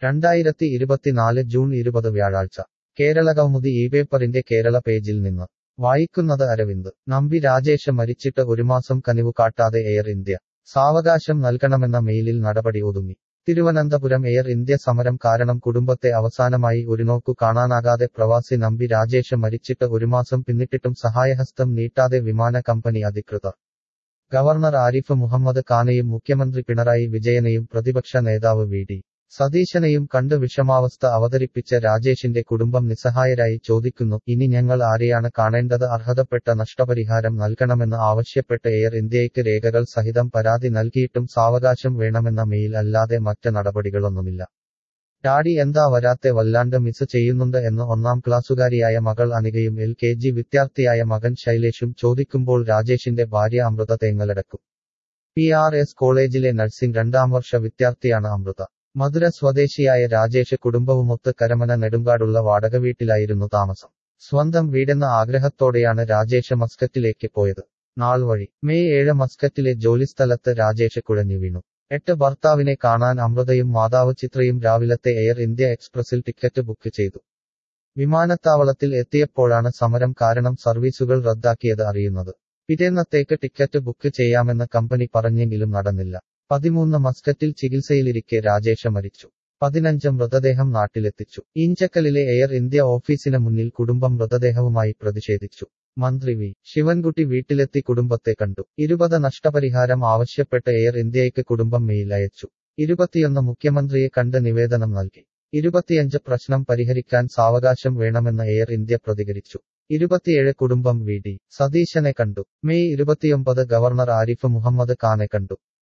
രണ്ടായിരത്തി ഇരുപത്തിനാല് ജൂൺ ഇരുപത് വ്യാഴാഴ്ച കേരള കൗമുദി ഈ പേപ്പറിന്റെ കേരള പേജിൽ നിന്ന് വായിക്കുന്നത് അരവിന്ദ് നമ്പി രാജേഷ് മരിച്ചിട്ട് ഒരു മാസം കനിവു കാട്ടാതെ എയർ ഇന്ത്യ സാവകാശം നൽകണമെന്ന മെയിലിൽ നടപടി ഒതുങ്ങി തിരുവനന്തപുരം എയർ ഇന്ത്യ സമരം കാരണം കുടുംബത്തെ അവസാനമായി ഒരു നോക്കു കാണാനാകാതെ പ്രവാസി നമ്പി രാജേഷ് മരിച്ചിട്ട് ഒരു മാസം പിന്നിട്ടിട്ടും സഹായഹസ്തം നീട്ടാതെ വിമാന കമ്പനി അധികൃതർ ഗവർണർ ആരിഫ് മുഹമ്മദ് ഖാനെയും മുഖ്യമന്ത്രി പിണറായി വിജയനെയും പ്രതിപക്ഷ നേതാവ് വി ഡി സതീശനെയും കണ്ട് വിഷമാവസ്ഥ അവതരിപ്പിച്ച രാജേഷിന്റെ കുടുംബം നിസ്സഹായരായി ചോദിക്കുന്നു ഇനി ഞങ്ങൾ ആരെയാണ് കാണേണ്ടത് അർഹതപ്പെട്ട നഷ്ടപരിഹാരം നൽകണമെന്ന് ആവശ്യപ്പെട്ട് എയർ ഇന്ത്യയ്ക്ക് രേഖകൾ സഹിതം പരാതി നൽകിയിട്ടും സാവകാശം വേണമെന്ന മെയിൽ അല്ലാതെ മറ്റ് നടപടികളൊന്നുമില്ല ഡാഡി എന്താ വരാത്തെ വല്ലാണ്ട് മിസ് ചെയ്യുന്നുണ്ട് എന്ന് ഒന്നാം ക്ലാസ്സുകാരിയായ മകൾ അനികയും എൽ കെ ജി വിദ്യാർത്ഥിയായ മകൻ ശൈലേഷും ചോദിക്കുമ്പോൾ രാജേഷിന്റെ ഭാര്യ അമൃത തേങ്ങലടക്കും പി ആർ എസ് കോളേജിലെ നഴ്സിംഗ് രണ്ടാം വർഷ വിദ്യാർത്ഥിയാണ് അമൃത മധുര സ്വദേശിയായ രാജേഷ് കുടുംബവുമൊത്ത് കരമന നെടുങ്കാടുള്ള വാടക വീട്ടിലായിരുന്നു താമസം സ്വന്തം വീടെന്ന ആഗ്രഹത്തോടെയാണ് രാജേഷ് മസ്കറ്റിലേക്ക് പോയത് നാൾ വഴി മെയ് ഏഴ് മസ്കറ്റിലെ ജോലിസ്ഥലത്ത് രാജേഷ് കുഴഞ്ഞു വീണു എട്ട് ഭർത്താവിനെ കാണാൻ അമൃതയും മാതാവ് ചിത്രയും രാവിലത്തെ എയർ ഇന്ത്യ എക്സ്പ്രസിൽ ടിക്കറ്റ് ബുക്ക് ചെയ്തു വിമാനത്താവളത്തിൽ എത്തിയപ്പോഴാണ് സമരം കാരണം സർവീസുകൾ റദ്ദാക്കിയത് അറിയുന്നത് പിറ്റേന്നത്തേക്ക് ടിക്കറ്റ് ബുക്ക് ചെയ്യാമെന്ന് കമ്പനി പറഞ്ഞെങ്കിലും നടന്നില്ല പതിമൂന്ന് മസ്കറ്റിൽ ചികിത്സയിലിരിക്കെ രാജേഷ മരിച്ചു പതിനഞ്ച് മൃതദേഹം നാട്ടിലെത്തിച്ചു ഈഞ്ചക്കലിലെ എയർ ഇന്ത്യ ഓഫീസിന് മുന്നിൽ കുടുംബം മൃതദേഹവുമായി പ്രതിഷേധിച്ചു മന്ത്രി വി ശിവൻകുട്ടി വീട്ടിലെത്തി കുടുംബത്തെ കണ്ടു ഇരുപത് നഷ്ടപരിഹാരം ആവശ്യപ്പെട്ട് എയർ ഇന്ത്യയ്ക്ക് കുടുംബം മെയിൽ അയച്ചു ഇരുപത്തിയൊന്ന് മുഖ്യമന്ത്രിയെ കണ്ട് നിവേദനം നൽകി ഇരുപത്തിയഞ്ച് പ്രശ്നം പരിഹരിക്കാൻ സാവകാശം വേണമെന്ന് എയർ ഇന്ത്യ പ്രതികരിച്ചു ഇരുപത്തിയേഴ് കുടുംബം വി ഡി സതീശനെ കണ്ടു മെയ് ഇരുപത്തിയൊമ്പത് ഗവർണർ ആരിഫ് മുഹമ്മദ് ഖാനെ കണ്ടു